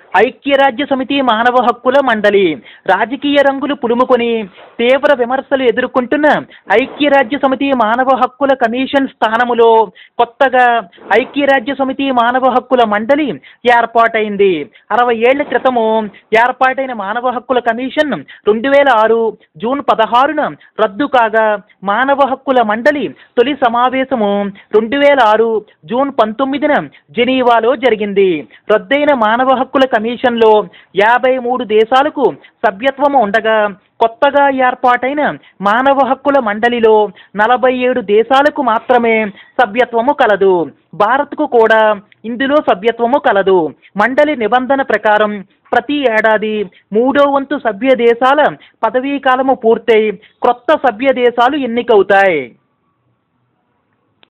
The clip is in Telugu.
ఐక్యరాజ్య సమితి మానవ హక్కుల మండలి రాజకీయ రంగులు పులుముకొని తీవ్ర విమర్శలు ఎదుర్కొంటున్న ఐక్యరాజ్య సమితి మానవ హక్కుల కమిషన్ స్థానములో కొత్తగా ఐక్యరాజ్య సమితి మానవ హక్కుల మండలి ఏర్పాటైంది అరవై ఏళ్ల క్రితము ఏర్పాటైన మానవ హక్కుల కమిషన్ రెండు వేల ఆరు జూన్ పదహారున రద్దు కాగా మానవ హక్కుల మండలి తొలి సమావేశము రెండు వేల ఆరు జూన్ పంతొమ్మిదిన జెనీవాలో జరిగింది రద్దయిన మానవ హక్కుల కమిషన్లో యాభై మూడు దేశాలకు సభ్యత్వము ఉండగా కొత్తగా ఏర్పాటైన మానవ హక్కుల మండలిలో నలభై ఏడు దేశాలకు మాత్రమే సభ్యత్వము కలదు భారత్కు కూడా ఇందులో సభ్యత్వము కలదు మండలి నిబంధన ప్రకారం ప్రతి ఏడాది మూడో వంతు సభ్య దేశాల పదవీ కాలము పూర్తయి క్రొత్త సభ్య దేశాలు ఎన్నికవుతాయి